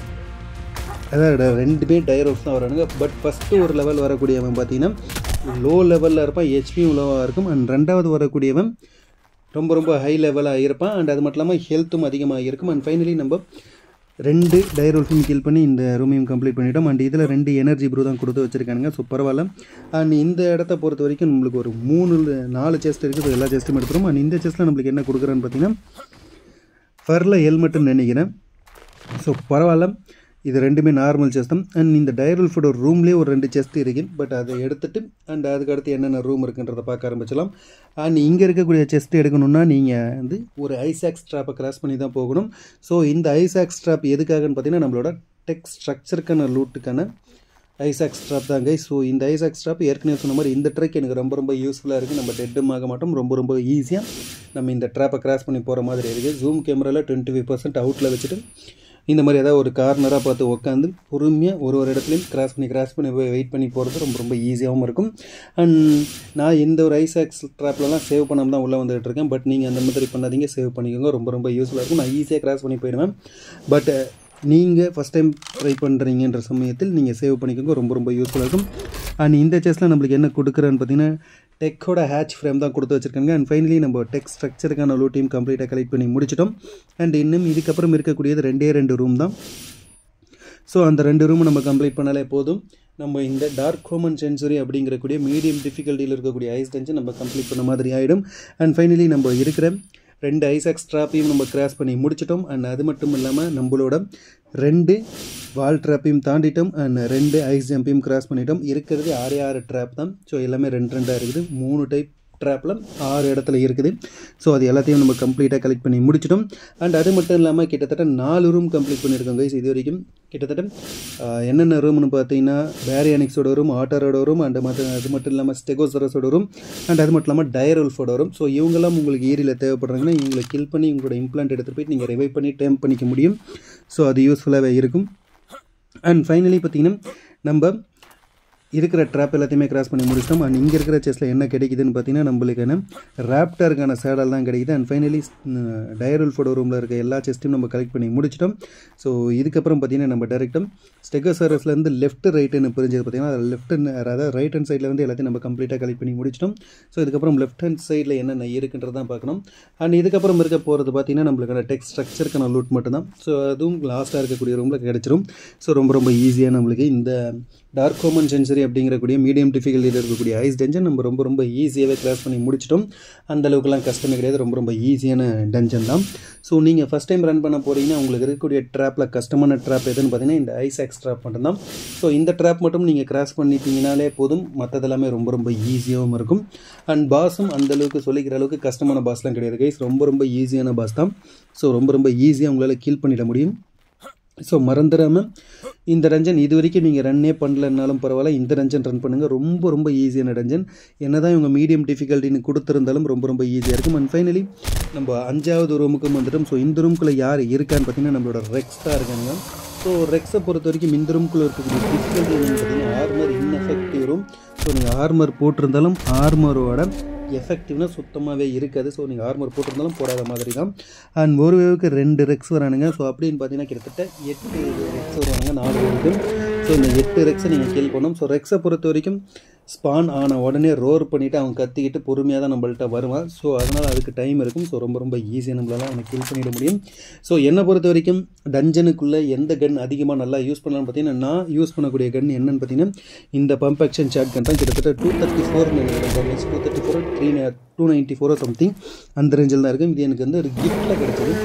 அதாவது ரெண்டுமே டயர் ரூல்ஸ் தான் வரானுங்க பட் ஃபஸ்ட்டு ஒரு லெவல் வரக்கூடியவன் பார்த்தீங்கன்னா லோ லெவலில் இருப்பான் ஹெச்பியும் லோவாக இருக்கும் அண்ட் ரெண்டாவது வரக்கூடியவன் ரொம்ப ரொம்ப ஹை லெவலாக இருப்பான் அண்ட் அது மட்டும் இல்லாமல் ஹெல்த்தும் அதிகமாக இருக்கும் அண்ட் ஃபைனலி நம்ம ரெண்டு டைரோல்ஃபின் கில் பண்ணி இந்த ரூமையும் கம்ப்ளீட் பண்ணிட்டோம் அண்ட் இதில் ரெண்டு எனர்ஜி ப்ரூ தான் கொடுத்து வச்சுருக்கானுங்க ஸோ பரவாயில்ல அண்ட் இந்த இடத்த பொறுத்த வரைக்கும் நம்மளுக்கு ஒரு மூணு நாலு செஸ்ட் இருக்குது ஸோ எல்லா செஸ்ட்டும் எடுத்துரும் அண்ட் இந்த செஸ்ட்டில் நம்மளுக்கு என்ன கொடுக்குறான்னு பார்த்தீங்கன்னா ஃபரில் ஹெல்மெட்டுன்னு நினைக்கிறேன் ஸோ பரவாயில்ல இது ரெண்டுமே நார்மல் செஸ்ட் தான் அண்ட் இந்த டைரல்ஃபோட ரூம்லேயே ஒரு ரெண்டு செஸ்ட் இருக்குது பட் அதை எடுத்துட்டு அண்ட் அதுக்கடுத்து என்னென்ன ரூம் இருக்குன்றதை பார்க்க ஆரம்பிச்சலாம் அண்ட் இங்கே இருக்கக்கூடிய செஸ்ட் எடுக்கணும்னா நீங்கள் வந்து ஒரு ஐசாக் ஸ்ட்ராப்பை கிராஸ் பண்ணி தான் போகணும் ஸோ இந்த ஐசாக் ஸ்ட்ராப் எதுக்காகன்னு பார்த்தீங்கன்னா நம்மளோட டெக் ஸ்ட்ரக்சருக்கான லூட்டுக்கான ஐசாக் ஸ்ட்ராப் தாங்க ஸோ இந்த ஐசாக் ஸ்ட்ராப் ஏற்கனவே சொன்ன மாதிரி இந்த ட்ரெக் எனக்கு ரொம்ப ரொம்ப யூஸ்ஃபுல்லாக இருக்குது நம்ம டெட்டும் ஆக மாட்டோம் ரொம்ப ரொம்ப ஈஸியாக நம்ம இந்த ட்ராப்பை கிராஸ் பண்ணி போகிற மாதிரி இருக்குது ஜூம் கேமராவில் டுவெண்ட்டி ஃபைவ் பர்சன்ட் அவுட்டில் வச்சுட்டு இந்த மாதிரி ஏதாவது ஒரு கார்னராக பார்த்து உட்காந்து பொறுமையாக ஒரு ஒரு இடத்துலையும் கிராஸ் பண்ணி கிராஸ் பண்ணி போய் வெயிட் பண்ணி போகிறது ரொம்ப ரொம்ப ஈஸியாகவும் இருக்கும் அண்ட் நான் இந்த ஒரு ஐசாக்ஸ் ட்ராப்லலாம் சேவ் பண்ணாமல் தான் உள்ளே வந்துகிட்டு இருக்கேன் பட் நீங்கள் அந்த மாதிரி பண்ணாதீங்க சேவ் பண்ணிக்கோங்க ரொம்ப ரொம்ப யூஸ்ஃபுல்லாக இருக்கும் நான் ஈஸியாக கிராஸ் பண்ணி போயிடுவேன் பட் நீங்கள் ஃபஸ்ட் டைம் ட்ரை பண்ணுறீங்கன்ற சமயத்தில் நீங்கள் சேவ் பண்ணிக்கோங்க ரொம்ப ரொம்ப யூஸ்ஃபுல்லாக இருக்கும் அண்ட் இந்த செஸ்ஸில் நம்மளுக்கு என்ன கொடுக்குறேன்னு பார்த்தீங்கன்னா டெக்கோட ஹேட்ச் ஃப்ரேம் தான் கொடுத்து வச்சுருக்காங்க அண்ட் ஃபைனலி நம்ம டெக் ஸ்ட்ரக்சருக்கான லூட்டையும் கம்ப்ளீட்டாக கலெக்ட் பண்ணி முடிச்சிட்டோம் அண்ட் இன்னும் இதுக்கப்புறம் இருக்கக்கூடியது ரெண்டே ரெண்டு ரூம் தான் ஸோ அந்த ரெண்டு ரூம் நம்ம கம்ப்ளீட் பண்ணாலே போதும் நம்ம இந்த டார்க் ஹோமன் சென்சுரி அப்படிங்கிறக்கூடிய மீடியம் டிஃபிகல்ட்டியில் இருக்கக்கூடிய ஐஸ் டென்ஷன் நம்ம கம்ப்ளீட் பண்ண மாதிரி ஆகிடும் அண்ட் ஃபைனலி நம்ம இருக்கிற ரெண்டு ஐசாக் ஸ்ட்ராப்பையும் நம்ம கிராஸ் பண்ணி முடிச்சிட்டோம் அண்ட் அது மட்டும் இல்லாமல் நம்மளோட ரெண்டு வால் ட்ராப்பையும் தாண்டிட்டோம் அண்ட் ரெண்டு ஐஸ் ஜம்பையும் கிராஸ் பண்ணிட்டோம் இருக்கிறது ஆறே ஆறு ட்ராப் தான் ஸோ எல்லாமே ரெண்டு ரெண்டாக இருக்குது மூணு டைப் ட்ராப்பில் ஆறு இடத்துல இருக்குது ஸோ அது எல்லாத்தையும் நம்ம கம்ப்ளீட்டாக கலெக்ட் பண்ணி முடிச்சிட்டோம் அண்ட் அது மட்டும் இல்லாமல் கிட்டத்தட்ட நாலு ரூம் கம்ப்ளீட் பண்ணியிருக்கோம் கைஸ் இது வரைக்கும் கிட்டத்தட்ட ஆஹ், என்னென்ன ரூம்னு பார்த்தீங்கன்னா பேரியானிக்ஸோட ரூம் ஆட்டரோட ரூம் அண்ட் மற்ற அது மட்டும் இல்லாமல் ஸ்டெகோசரஸோட ரூம் அண்ட் அது மட்டும் இல்லாமல் டயரோல்ஃபோட ரூம் ஸோ இவங்கெல்லாம் உங்களுக்கு ஏரியில் தேவைப்படுறாங்கன்னா இவங்களை கில் பண்ணி உங்களோட இம்ப்ளான்ட் எடுத்துகிட்டு போயிட்டு நீங்கள் ரிவைவ் பண்ணி டேம் பண்ணிக்க முடியும் ஸோ அது யூஸ்ஃபுல்லாகவே இருக்கும் அண்ட் ஃபைனலி பார்த்தீங்கன்னா நம்ம இருக்கிற ட்ராப் எல்லாத்தையுமே கிராஸ் பண்ணி முடிச்சிட்டோம் அண்ட் இங்கே இருக்கிற செஸ்ஸில் என்ன கிடைக்குதுன்னு பார்த்தீங்கன்னா நம்மளுக்கான ரேப்டருக்கான சேடல் தான் கிடைக்குது அண்ட் ஃபைனலி டயரல் ஃபோடோ ரூமில் இருக்க எல்லா செஸ்ட்டையும் நம்ம கலெக்ட் பண்ணி முடிச்சிட்டோம் ஸோ இதுக்கப்புறம் பார்த்தீங்கன்னா நம்ம டேரெக்டாக ஸ்டெகோசரஸ்லேருந்து லெஃப்ட் ரைட்டுன்னு பிரிஞ்சது பார்த்தீங்கன்னா லெஃப்ட் அதாவது ரைட் ஹேண்ட் சைடில் வந்து எல்லாத்தையும் நம்ம கம்ப்ளீட்டாக கலெக்ட் பண்ணி முடிச்சிட்டோம் ஸோ இதுக்கப்புறம் லெஃப்ட் ஹேண்ட் சைடில் என்னென்ன இருக்குன்றது தான் பார்க்கணும் அண்ட் இதுக்கப்புறம் இருக்க போகிறது பார்த்தீங்கன்னா நம்மளுக்கான டெக்ஸ்ட் ஸ்ட்ரக்சருக்கான லூட் மட்டும்தான் ஸோ அதுவும் லாஸ்ட்டாக இருக்கக்கூடிய ரூமில் கிடச்சிரும் ஸோ ரொம்ப ரொம்ப ஈஸியாக நம்மளுக்கு இந்த டார்க் ஹோமன் சென்சரி அப்படிங்கிறக்கூடிய மீடியம் டிஃபிகல்ட்டியில் இருக்கக்கூடிய ஐஸ் டென்ஷன் நம்ம ரொம்ப ரொம்ப ஈஸியாகவே கிராஸ் பண்ணி முடிச்சிட்டோம் அந்த அளவுக்குலாம் கஷ்டமே கிடையாது ரொம்ப ரொம்ப ஈஸியான டென்ஷன் தான் ஸோ நீங்கள் ஃபஸ்ட் டைம் ரன் பண்ண போகிறீங்கன்னா உங்களுக்கு இருக்கக்கூடிய ட்ராப்பில் கஷ்டமான ட்ராப் எதுன்னு பார்த்தீங்கன்னா இந்த ஐஸ் எக்ஸ் ட்ராப் மட்டும்தான் ஸோ இந்த ட்ராப் மட்டும் நீங்கள் கிராஸ் பண்ணிட்டீங்கனாலே போதும் மற்றதெல்லாமே ரொம்ப ரொம்ப ஈஸியாகவும் இருக்கும் அண்ட் பாஸும் அந்த அளவுக்கு சொல்லிக்கிற அளவுக்கு கஷ்டமான பாஸ்லாம் கிடையாது கைஸ் ரொம்ப ரொம்ப ஈஸியான பாஸ் தான் ஸோ ரொம்ப ரொம்ப ஈஸியாக உங்களால் கில் பண்ணிட முடியும் ஸோ மறந்துடாமல் இந்த ரஞ்சன் இது வரைக்கும் நீங்கள் ரன்னே பண்ணலனாலும் பரவாயில்ல இந்த ரஞ்சன் ரன் பண்ணுங்கள் ரொம்ப ரொம்ப ஈஸியான ரஞ்சன் என்ன தான் இவங்க மீடியம் டிஃபிகல்ட்டின்னு கொடுத்துருந்தாலும் ரொம்ப ரொம்ப ஈஸியாக இருக்கும் அண்ட் ஃபைனலி நம்ம அஞ்சாவது ரூமுக்கும் வந்துட்டோம் ஸோ இந்த ரூமுக்குள்ளே யார் இருக்கான்னு பார்த்தீங்கன்னா நம்மளோட ரெக்ஸ் தான் இருக்காங்க ஸோ ரெக்ஸை பொறுத்த வரைக்கும் இந்த ரூமுக்குள்ளே இருக்கக்கூடிய டிஃபிகல்ட்டி என்னன்னு பார்த்தீங்கன்னா ஆர்மர் இன்எஃபெக்டிவ் ரூம் ஸோ நீங்கள் ஆர்மர் போட்டிருந்தாலும் ஆர்மரோட எஃபெக்டிவ்னஸ் சுத்தமாகவே இருக்காது ஸோ நீங்கள் ஆர்மர் போட்டிருந்தாலும் போடாத மாதிரி தான் அண்ட் ஒரு வேவுக்கு ரெண்டு ரெக்ஸ் வரானுங்க ஸோ அப்படின்னு பார்த்தீங்கன்னா கிட்டத்தட்ட எட்டு ரெக்ஸ் வருவானுங்க நாலு வேவுக்கு ஸோ இந்த எட்டு ரெக்ஸை நீங்கள் கில் பண்ணணும் ஸோ ரெக்ஸை பொறுத்த வரைக்கும் ஸ்பான் ஆன உடனே ரோர் பண்ணிவிட்டு அவன் கத்திக்கிட்டு பொறுமையாக தான் நம்மள்ட்ட வருவான் ஸோ அதனால் அதுக்கு டைம் இருக்கும் ஸோ ரொம்ப ரொம்ப ஈஸியாக நம்மளால அவனை கில் பண்ணிட முடியும் ஸோ என்னை பொறுத்த வரைக்கும் டஞ்சனுக்குள்ளே எந்த கன் அதிகமாக நல்லா யூஸ் பண்ணலாம்னு பார்த்தீங்கன்னா நான் யூஸ் பண்ணக்கூடிய கன் என்னன்னு பார்த்தீங்கன்னா இந்த பம்ப் ஆக்ஷன் சாட் கன் தான் கிட்டத்தட்ட two thirty four two thirty four three two ninety ஃபோரோ சம்திங் அந்த ரேஞ்சில் தான் இருக்கும் இது எனக்கு வந்து ஒரு கிஃப்ட்டில் கிடச்சிது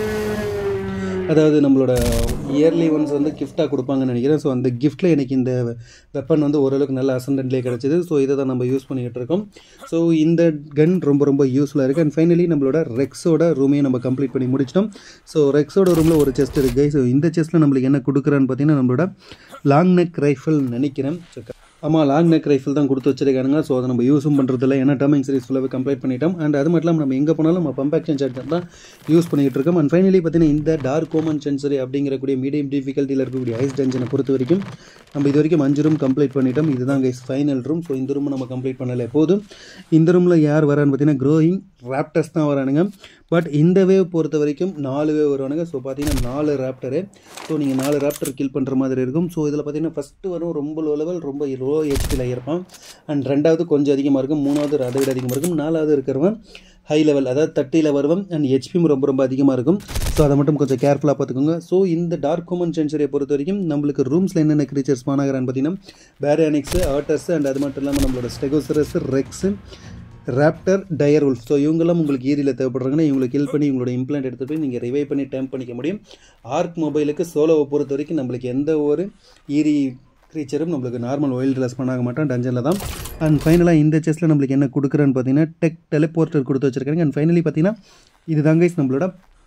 அதாவது நம்மளோட இயர்லி ஒன்ஸ் வந்து கிஃப்டாக கொடுப்பாங்கன்னு நினைக்கிறேன் ஸோ அந்த கிஃப்ட்டில் எனக்கு இந்த வெப்பன் வந்து ஓரளவுக்கு நல்ல அசண்டன்ட்லேயே கிடச்சிது ஸோ இதை தான் நம்ம யூஸ் பண்ணிக்கிட்டு இருக்கோம் ஸோ இந்த கன் ரொம்ப ரொம்ப யூஸ்ஃபுல்லாக இருக்குது அண்ட் ஃபைனலி நம்மளோட ரெக்ஸோட ரூமையும் நம்ம கம்ப்ளீட் பண்ணி முடிச்சிட்டோம் ஸோ ரெக்ஸோட ரூமில் ஒரு செஸ்ட் இருக்குது ஸோ இந்த செஸ்ட்டில் நம்மளுக்கு என்ன கொடுக்குறான்னு பார்த்தீங்கன்னா நம்மளோட லாங் நெக் ரைஃபிள் நினைக்கிறேன் ஸோ ஆமாம் லாங் நெக் ரைஃபிள் தான் கொடுத்து வச்சிருக்கானுங்க ஸோ அதை நம்ம யூஸும் பண்ணுறதில்ல ஏன்னா டர்மிங் சீரிஸ் ஃபுல்லாகவே கம்ப்ளீட் பண்ணிட்டோம் அண்ட் அது மட்டும் இல்லாமல் நம்ம எங்கே போனாலும் நம்ம பம்ப் ஆக்ஷன் சார்ஜர் தான் யூஸ் பண்ணிகிட்டு இருக்கோம் அண்ட் ஃபைனலி பார்த்தீங்கன்னா இந்த டார்க் கோமன் சென்சரி அப்படிங்கிறக்கூடிய மீடியம் டிஃபிகல்ட்டியில் இருக்கக்கூடிய ஐஸ் டென்ஷனை பொறுத்த வரைக்கும் நம்ம இது வரைக்கும் அஞ்சு ரூம் கம்ப்ளீட் பண்ணிட்டோம் இதுதான் கைஸ் ஃபைனல் ரூம் ஸோ இந்த ரூம் நம்ம கம்ப்ளீட் பண்ணல போதும் இந்த ரூமில் யார் வரான்னு பார்த்தீங்கன்னா க்ரோயிங் ராப்டர்ஸ் தான் வரானுங்க பட் இந்த வேவ் பொறுத்த வரைக்கும் நாலு வேவ் வருவானுங்க ஸோ பார்த்தீங்கன்னா நாலு ராப்டரு ஸோ நீங்கள் நாலு ராப்டர் கில் பண்ணுற மாதிரி இருக்கும் ஸோ இதில் பார்த்தீங்கன்னா ஃபஸ்ட்டு வரும் ரொம்ப லோ லெவல் ரொம்ப லோ ஹெச்பியில் இருப்பான் அண்ட் ரெண்டாவது கொஞ்சம் அதிகமாக இருக்கும் மூணாவது அதை விட அதிகமாக இருக்கும் நாலாவது இருக்கிறவன் ஹை லெவல் அதாவது தட்டியில் வருவன் அண்ட் ஹெச்பியும் ரொம்ப ரொம்ப அதிகமாக இருக்கும் ஸோ அதை மட்டும் கொஞ்சம் கேர்ஃபுல்லாக பார்த்துக்கோங்க ஸோ இந்த டார்க் ஹோமன் சென்சரியை பொறுத்த வரைக்கும் நம்மளுக்கு ரூம்ஸில் என்னென்ன கிரீச்சர்ஸ் பானாகிறான்னு பார்த்தீங்கன்னா பேரியானிக்ஸு ஆட்டர்ஸ் அண்ட் அது மட்டும் இல்லாமல் நம்மளோட stegosaurus rex raptor dire wolf so இவங்கெல்லாம் உங்களுக்கு ஏரியில் தேவைப்படுறாங்கன்னா இவங்களை கில் பண்ணி உங்களோட இம்ப்ளான்ட் எடுத்து போய் நீங்கள் ரிவைவ் பண்ணி டைம் பண்ணிக்க முடியும் ஆர்க் மொபைலுக்கு சோலோவை பொறுத்த வரைக்கும் நம்மளுக்கு எந்த ஒரு ஈரி க்ரீச்சரும் நம்மளுக்கு நார்மல் ஒயில் ட்ரெஸ் பண்ணாக மாட்டோம் டஞ்சனில் தான் அண்ட் ஃபைனலாக இந்த செஸ்ஸில் நம்மளுக்கு என்ன கொடுக்குறேன்னு பார்த்தீங்கன்னா டெக் டெலிபோர்ட்டர் கொடுத்து வச்சிருக்காங்க அண்ட் ஃபைனலி பார்த்தீங்கன்னா இது தாங்க நம்மளோட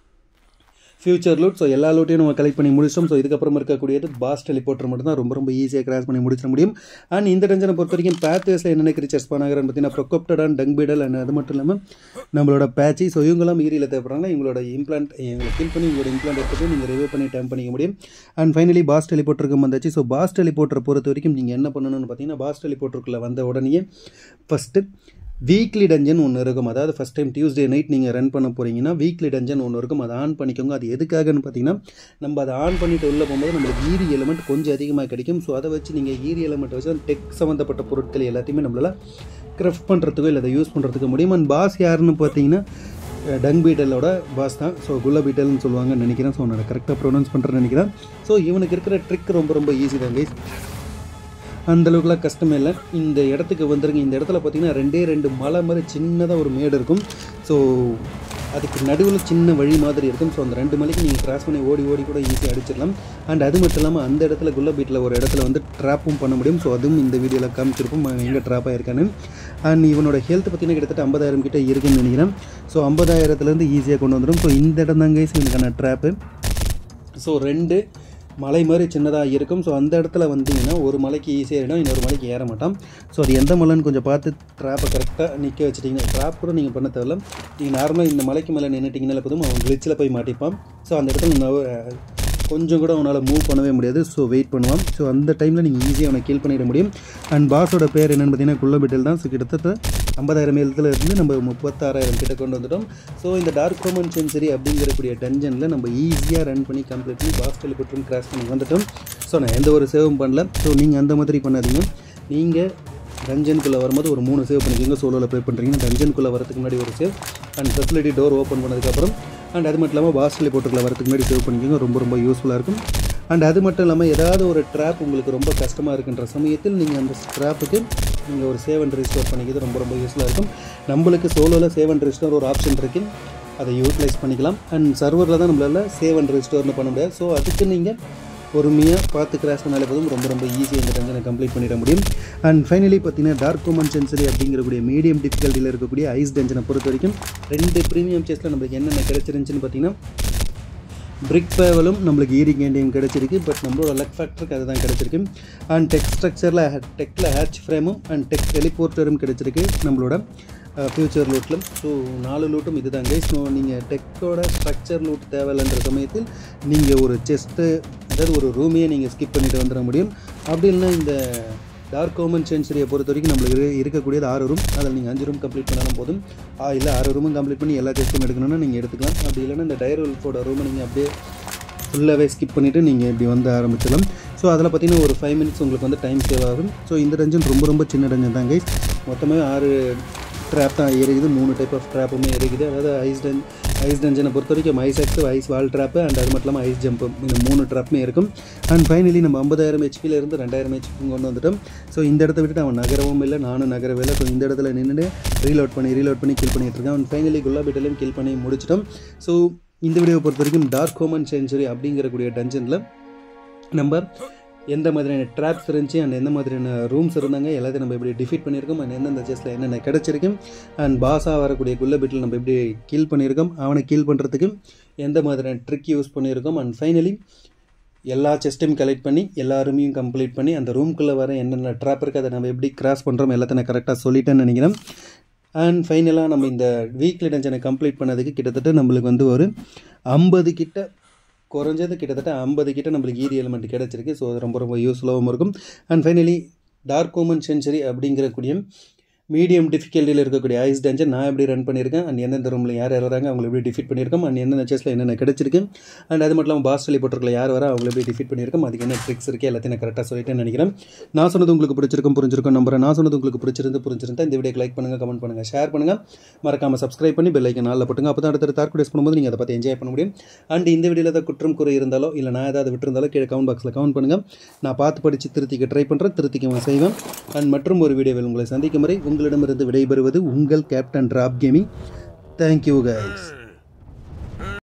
ஃபியூச்சர் லூட் ஸோ எல்லா லூட்டையும் நம்ம கலெக்ட் பண்ணி முடிச்சிட்டோம் ஸோ இதுக்கப்புறம் இருக்கக்கூடியது பாஸ் டெலிபோர்ட்டர் மட்டும் தான் ரொம்ப ரொம்ப ஈஸியாக கிராஸ் பண்ணி முடிச்சிட முடியும் அண்ட் இந்த டென்ஷனை பொறுத்த வரைக்கும் பேத்வேஸில் என்னென்ன கிரீச்சர்ஸ் பண்ணாங்கன்னு பார்த்தீங்கன்னா ப்ரொகோப்டட் அண்ட் டங்பீடல் அண்ட் அது மட்டும் இல்லாமல் நம்மளோட பேட்சி ஸோ இவங்கெல்லாம் ஈரியில் தேவைப்படுறாங்க இவங்களோட இம்ப்ளான்ட் எங்களை கில் பண்ணி உங்களோட இம்ப்ளான்ட் எடுத்து நீங்கள் ரிவ்யூ பண்ணி டைம் பண்ணிக்க முடியும் அண்ட் ஃபைனலி பாஸ் டெலிபோர்ட்டருக்கு வந்தாச்சு ஸோ பாஸ் டெலிபோர்ட்டரை பொறுத்த வரைக்கும் நீங்கள் என்ன பண்ணணும்னு பார்த்தீங்கன்னா பாஸ் டெலிபோர்ட்டருக்குள்ளே வந்த உடனே ஃபஸ்ட்டு வீக்லி டஞ்சன் ஒன்று இருக்கும் அதாவது ஃபஸ்ட் டைம் டியூஸ்டே நைட் நீங்கள் ரன் பண்ண போகிறீங்கன்னா வீக்லி டஞ்சன் ஒன்று இருக்கும் அதை ஆன் பண்ணிக்கோங்க அது எதுக்காகன்னு பார்த்தீங்கன்னா நம்ம அதை ஆன் பண்ணிட்டு உள்ளே போகும்போது நம்மளுக்கு ஈரி எலமெண்ட் கொஞ்சம் அதிகமாக கிடைக்கும் ஸோ அதை வச்சு நீங்கள் ஈரி எலமெண்ட்டை வச்சு அந்த டெக் சம்மந்தப்பட்ட பொருட்கள் எல்லாத்தையுமே நம்மளால் கிராஃப்ட் பண்ணுறதுக்கோ இல்லை அதை யூஸ் பண்ணுறதுக்கு முடியும் அண்ட் பாஸ் யாருன்னு பார்த்தீங்கன்னா டங் பீட்டலோட பாஸ் தான் ஸோ குல்ல பீட்டல்னு சொல்லுவாங்கன்னு நினைக்கிறேன் ஸோ நான் கரெக்டாக ப்ரொனவுன்ஸ் பண்ணுறேன்னு நினைக்கிறேன் ஸோ இவனுக்கு இருக்கிற ட்ரிக் ரொம்ப ரொம்ப ஈஸி தான் கைஸ் அந்த அளவுக்குலாம் கஷ்டமே இல்லை இந்த இடத்துக்கு வந்துருங்க இந்த இடத்துல பார்த்தீங்கன்னா ரெண்டே ரெண்டு மலை மாதிரி சின்னதாக ஒரு மேடு இருக்கும் ஸோ அதுக்கு நடுவில் சின்ன வழி மாதிரி இருக்கும் ஸோ அந்த ரெண்டு மலைக்கு நீங்கள் கிராஸ் பண்ணி ஓடி ஓடி கூட ஈஸியாக அடிச்சிடலாம் அண்ட் அது மட்டும் இல்லாமல் அந்த இடத்துல குள்ள பீட்டில் ஒரு இடத்துல வந்து ட்ராப்பும் பண்ண முடியும் ஸோ அதுவும் இந்த வீடியோவில் காமிச்சிருப்போம் அவன் எங்கே ட்ராப் ஆயிருக்கான்னு அண்ட் இவனோட ஹெல்த் பார்த்தீங்கன்னா கிட்டத்தட்ட ஐம்பதாயிரம் கிட்ட இருக்குன்னு நினைக்கிறேன் ஸோ ஐம்பதாயிரத்துலேருந்து ஈஸியாக கொண்டு வந்துடும் ஸோ இந்த இடம் தாங்க இதுக்கான ட்ராப்பு ஸோ ரெண்டு மலை மாதிரி சின்னதாக இருக்கும் ஸோ அந்த இடத்துல வந்தீங்கன்னா ஒரு மலைக்கு ஈஸியாக ஏறிடும் இன்னொரு மலைக்கு ஏற மாட்டான் ஸோ அது எந்த மலைன்னு கொஞ்சம் பார்த்து ட்ராப்பை கரெக்டாக நிற்க வச்சிட்டிங்கன்னா ட்ராப் கூட நீங்கள் பண்ண தேவையில்ல நீங்கள் நார்மலாக இந்த மலைக்கு மேலே நின்றுட்டிங்கனால போதும் அவன் கிளிச்சில் போய் மாட்டிப்பான் ஸோ அந்த இடத்துல நவ- கொஞ்சம் கூட அவனால் மூவ் பண்ணவே முடியாது ஸோ வெயிட் பண்ணுவான் ஸோ அந்த டைமில் நீங்கள் ஈஸியாக அவனை கீல் பண்ணிட முடியும் அண்ட் பாஸோட பேர் என்னென்னு பார்த்தீங்கன்னா குள்ளபெட்டில் தான் ஸோ கிட்டத்தட்ட ஐம்பதாயிரம் எழுத்துல இருந்து நம்ம முப்பத்தாறாயிரம் கிட்ட கொண்டு வந்துட்டோம் ஸோ இந்த டார்க் ஹோமன் சென்சரி அப்படிங்கிறக்கூடிய டஞ்சனில் நம்ம ஈஸியாக ரன் பண்ணி கம்ப்ளீட் பண்ணி பாஸ் டெலிபோட்டும் கிராஸ் பண்ணி வந்துட்டோம் ஸோ நான் எந்த ஒரு சேவும் பண்ணல ஸோ நீங்கள் அந்த மாதிரி பண்ணாதீங்க நீங்கள் டஞ்சனுக்குள்ளே வரும்போது ஒரு மூணு சேவ் பண்ணிக்கோங்க சோலோவில் ப்ளே பண்ணுறீங்கன்னா டஞ்சனுக்குள்ளே வரதுக்கு முன்னாடி ஒரு save and facility door open பண்ணதுக்கப்புறம் அண்ட் அது மட்டும் இல்லாமல் பாஸ் டெலிபோட்டுக்குள்ளே வரதுக்கு முன்னாடி சேவ் பண்ணிக்கோங்க ரொம்ப ரொம்ப யூஸ்ஃபுல்லாக இருக்கும் அண்ட் அது மட்டும் இல்லாமல் ஏதாவது ஒரு ட்ராப் உங்களுக்கு ரொம்ப கஷ்டமாக இருக்குன்ற சமயத்தில் நீங்கள் அந்த ட்ராப்புக்கு நீங்கள் ஒரு சேவ் அண்ட் ரிஸ்டோர் பண்ணிக்கிறது ரொம்ப ரொம்ப யூஸ்ஃபுல்லாக இருக்கும் நம்மளுக்கு சோலோவில் சேவ் அண்ட் ரிஸ்டோர் ஒரு ஆப்ஷன் இருக்குது அதை யூட்டிலைஸ் பண்ணிக்கலாம் அண்ட் சர்வரில் தான் நம்மளால் சேவ் அண்ட் ரிஸ்டோர்னு பண்ண முடியாது ஸோ அதுக்கு நீங்கள் பொறுமையாக பார்த்து கிராஸ் பண்ணாலே போதும் ரொம்ப ரொம்ப ஈஸியாக இந்த டஞ்சனை கம்ப்ளீட் பண்ணிட முடியும் அண்ட் ஃபைனலி பார்த்தீங்கன்னா டார்க் கோமன் சென்சரி அப்படிங்கிறக்கூடிய மீடியம் டிஃபிகல்ட்டியில் இருக்கக்கூடிய ஐஸ் டஞ்சனை பொறுத்த வரைக்கும் ரெண்டு ப்ரீமியம் சேஸில் நம்மளுக்கு என்னென்ன கிடைச்சிருந்துச்சின்னு பார்த்தீங்கன்னா பிரிக் பேவலும் நம்மளுக்கு ஈரி கேண்டியும் கிடச்சிருக்கு பட் நம்மளோட லக் ஃபேக்டருக்கு அதுதான் கிடச்சிருக்கு அண்ட் டெக் ஸ்ட்ரக்சரில் டெக்கில் ஹேட்ச் ஃப்ரேமும் அண்ட் டெக் டெலிபோர்ட்டரும் கிடச்சிருக்கு நம்மளோட ஃப்யூச்சர் லூட்டில் ஸோ நாலு லூட்டும் இதுதாங்க ஸோ நீங்கள் டெக்கோட ஸ்ட்ரக்சர் லூட் தேவையில்லைன்ற சமயத்தில் நீங்கள் ஒரு செஸ்ட்டு அதாவது ஒரு ரூமையே நீங்கள் ஸ்கிப் பண்ணிட்டு வந்துட முடியும் அப்படி இல்லைன்னா இந்த டார்க் கோமன் சென்சுரியை பொறுத்த வரைக்கும் நம்மளுக்கு இரு- இருக்கக்கூடியது ஆறு ரூம் அதில் நீங்கள் அஞ்சு ரூம் கம்ப்ளீட் பண்ணாலும் போதும் ஆ இல்லை ஆறு ரூமும் கம்ப்ளீட் பண்ணி எல்லா டெஸ்ட்டும் எடுக்கணும்னா நீங்கள் எடுத்துக்கலாம் அப்படி இல்லைன்னா இந்த டயர் உல்ஃபோட ரூமை நீங்கள் அப்படியே ஃபுல்லாகவே ஸ்கிப் பண்ணிவிட்டு நீங்கள் இப்படி வந்து ஆரம்பிச்சிடலாம் ஸோ அதில் பார்த்தீங்கன்னா ஒரு ஃபைவ் மினிட்ஸ் உங்களுக்கு வந்து டைம் சேவ் ஆகும் ஸோ இந்த டஞ்சன் ரொம்ப ரொம்ப சின்ன டஞ்சன் தான் கைஸ் மொத்தமே ஆறு ட்ராப் தான் இருக்குது மூணு டைப் ஆஃப் ட்ராப்புமே இருக்குது அதாவது ஐஸ் டன் ஐஸ் டஞ்சனை பொறுத்த வரைக்கும் ice active ice wall trap and அது மட்டும் இல்லாமல் ஐஸ் ஜம்ப்பு இந்த மூணு ட்ராப்புமே இருக்கும் அண்ட் ஃபைனலி நம்ம ஐம்பதாயிரம் ஹெச்பியில் இருந்து ரெண்டாயிரம் ஹெச்பி கொண்டு வந்துட்டோம் ஸோ இந்த இடத்த விட்டுட்டு அவன் நகரவும் இல்லை நானும் நகரவே இல்லை ஸோ இந்த இடத்துல நின்றுட்டு ரீலோட் பண்ணி ரீலோட் பண்ணி கில் பண்ணிட்டு இருக்கான் அண்ட் ஃபைனலி குல்லாபேட்டிலையும் கில் பண்ணி முடிச்சிட்டோம் ஸோ இந்த வீடியோவை பொறுத்த வரைக்கும் டார்க் ஹோமன் சென்ச்சுரி அப்படிங்கிறக்கூடிய டஞ்சனில் நம்ம எந்த மாதிரியான ட்ராப்ஸ் இருந்துச்சு அண்ட் எந்த மாதிரியான ரூம்ஸ் இருந்தாங்க எல்லாத்தையும் நம்ம எப்படி டிஃபீட் பண்ணியிருக்கோம் அண்ட் எந்தெந்த செஸ்ஸில் என்னென்ன கிடச்சிருக்கு அண்ட் பாஸாக வரக்கூடிய குள்ள பிட்டில் நம்ம எப்படி கில் பண்ணியிருக்கோம் அவனை கில் பண்ணுறதுக்கு எந்த மாதிரியான ட்ரிக் யூஸ் பண்ணியிருக்கோம் அண்ட் ஃபைனலி எல்லா செஸ்ட்டையும் கலெக்ட் பண்ணி எல்லா ரூமையும் கம்ப்ளீட் பண்ணி அந்த ரூம்குள்ளே வர என்னென்ன ட்ராப் இருக்குது அதை நம்ம எப்படி கிராஸ் பண்ணுறோம் எல்லாத்தையும் நான் கரெக்டாக சொல்லிட்டேன்னு நினைக்கிறேன் அண்ட் ஃபைனலாக நம்ம இந்த வீக்லி டஞ்சனை கம்ப்ளீட் பண்ணதுக்கு கிட்டத்தட்ட நம்மளுக்கு வந்து ஒரு ஐம்பது கிட்ட குறைஞ்சது கிட்டத்தட்ட ஐம்பது கிட்ட நம்மளுக்கு ஈரி எலிமெண்ட் கிடச்சிருக்கு ஸோ அது ரொம்ப ரொம்ப யூஸ்ஃபுல்லாகவும் இருக்கும் and finally dark Komen century அப்படிங்கிறக்கூடிய மீடியம் டிஃபிகல்ட்டியில் இருக்கக்கூடிய ஐஸ் டஞ்சன் நான் எப்படி ரன் பண்ணியிருக்கேன் அண்ட் எந்தெந்த ரூமில் யார் யார் வராங்க அவங்களை எப்படி டிஃபீட் பண்ணியிருக்கோம் அண்ட் எந்தெந்த செஸ்ஸில் என்னென்ன கிடச்சிருக்கு அண்ட் அது மட்டும் இல்லாமல் பாஸ் சொல்லி போட்டிருக்கல யார் வர அவங்களை எப்படி டிஃபீட் பண்ணியிருக்கோம் அதுக்கு என்ன ட்ரிக்ஸ் இருக்குது எல்லாத்தையும் நான் கரெக்டாக சொல்லிட்டேன்னு நினைக்கிறேன் நான் சொன்னது உங்களுக்கு பிடிச்சிருக்கும் புரிஞ்சிருக்கும் நம்புறேன் நான் சொன்னது உங்களுக்கு பிடிச்சிருந்து புரிஞ்சிருந்தா இந்த வீடியோக்கு லைக் பண்ணுங்கள் கமெண்ட் பண்ணுங்கள் ஷேர் பண்ணுங்கள் மறக்காமல் சப்ஸ்கிரைப் பண்ணி பெல் ஐக்கன் நாளில் போட்டுங்க அப்போ தான் அடுத்த தார்க் டேஸ் பண்ணும்போது நீங்கள் அதை பற்றி என்ஜாய் பண்ண முடியும் அண்ட் இந்த வீடியோவில் ஏதாவது குற்றம் குறை இருந்தாலோ இல்லை நான் ஏதாவது விட்டுருந்தாலோ கீழே கமெண்ட் பாக்ஸில் கமெண்ட் பண்ணுங்கள் நான் பார்த்து படித்து திருத்திக்க ட்ரை பண்ணுறேன் திருத்திக்க செய்வேன் அண்ட் மற்றும் ஒரு வீடியோவில் உங்களை சந்திக்கும் வரை உங்களிடமிருந்து விடைபெறுவது உங்கள் Captain Drop Gaming thank you guys